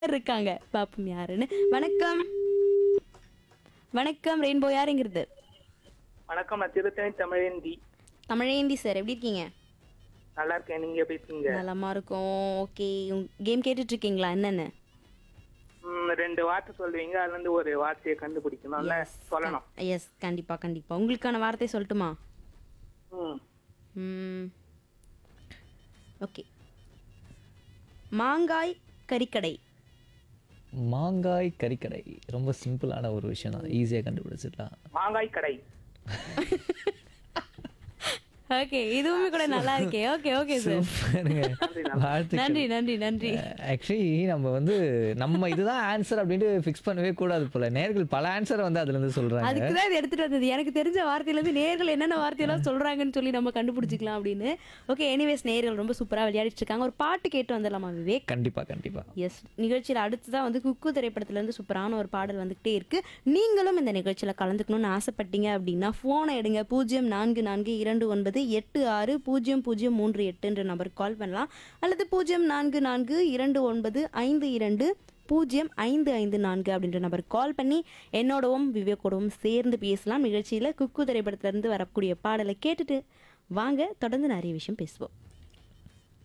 இருக்காங்க பாப்போம் யாருன்னு வணக்கம் வணக்கம் ரெயின்போ யாருங்கிறது வணக்கம் நான் திருத்தணி தமிழேந்தி தமிழேந்தி சார் எப்படி இருக்கீங்க நல்லா இருக்கேன் நீங்க எப்படி இருக்கீங்க நலமா இருக்கும் ஓகே கேம் கேட்டுட்டு இருக்கீங்களா என்னன்னு ம், ரெண்டு வார்த்தை சொல்லுவீங்க அதுல இருந்து ஒரு வார்த்தையை கண்டுபிடிக்கணும்ல சொல்லணும் எஸ் கண்டிப்பா கண்டிப்பா உங்களுக்கான வார்த்தை சொல்லட்டுமா ம் ஓகே மாங்காய் கறிக்கடை மாங்காய் கறிக்கடை ரொம்ப சிம்பிளான ஒரு விஷயம் தான் ஈஸியாக கண்டுபிடிச்சிடலாம் மாங்காய் கடை ஓகே இதுவுமே கூட நல்லா இருக்கே ஓகே ஓகே சார் சூப்பருங்க. வாழ்த்துக்கள் நன்றி நன்றி நன்றி ஆக்சுவலி நம்ம வந்து நம்ம இதுதான் ஆன்சர் அப்படின்ட்டு ஃபிக்ஸ் பண்ணவே கூடாது போல நேர்கள் பல ஆன்சரை வந்து அதுல இருந்து சொல்றாங்க அதுக்கு தான் இது எடுத்துட்டு வந்தது எனக்கு தெரிஞ்ச வார்த்தையில இருந்து நேர்கள் என்னென்ன வார்த்தையெல்லாம் சொல்றாங்கன்னு சொல்லி நம்ம கண்டுபிடிச்சிக்கலாம் அப்படின்னு ஓகே எனிவேஸ் நேர்கள் ரொம்ப சூப்பரா விளையாடிட்டு இருக்காங்க ஒரு பாட்டு கேட்டு வந்துடலாமா விவேக் கண்டிப்பா கண்டிப்பா எஸ் நிகழ்ச்சியில் அடுத்ததான் வந்து குக்கு திரைப்படத்துலேருந்து சூப்பரான ஒரு பாடல் வந்துகிட்டே இருக்கு நீங்களும் இந்த நிகழ்ச்சியில் கலந்துக்கணும்னு ஆசைப்பட்டீங்க அப்படின்னா ஃபோனை எடுங்க பூஜ்ஜியம் நான்கு நான்கு இரண்டு ஒன்பது எட்டு ஆறு பூஜ்ஜியம் பூஜ்ஜியம் மூன்று எட்டுன்ற நம்பருக்கு கால் பண்ணலாம் அல்லது பூஜ்ஜியம் நான்கு நான்கு இரண்டு ஒன்பது ஐந்து இரண்டு பூஜ்ஜியம் ஐந்து ஐந்து நான்கு அப்படின்ற நம்பருக்கு கால் பண்ணி என்னோடவும் விவேக்கோடவும் சேர்ந்து பேசலாம் நிகழ்ச்சியில் குக்கு திரைப்படத்துலேருந்து வரக்கூடிய பாடலை கேட்டுட்டு வாங்க தொடர்ந்து நிறைய விஷயம் பேசுவோம்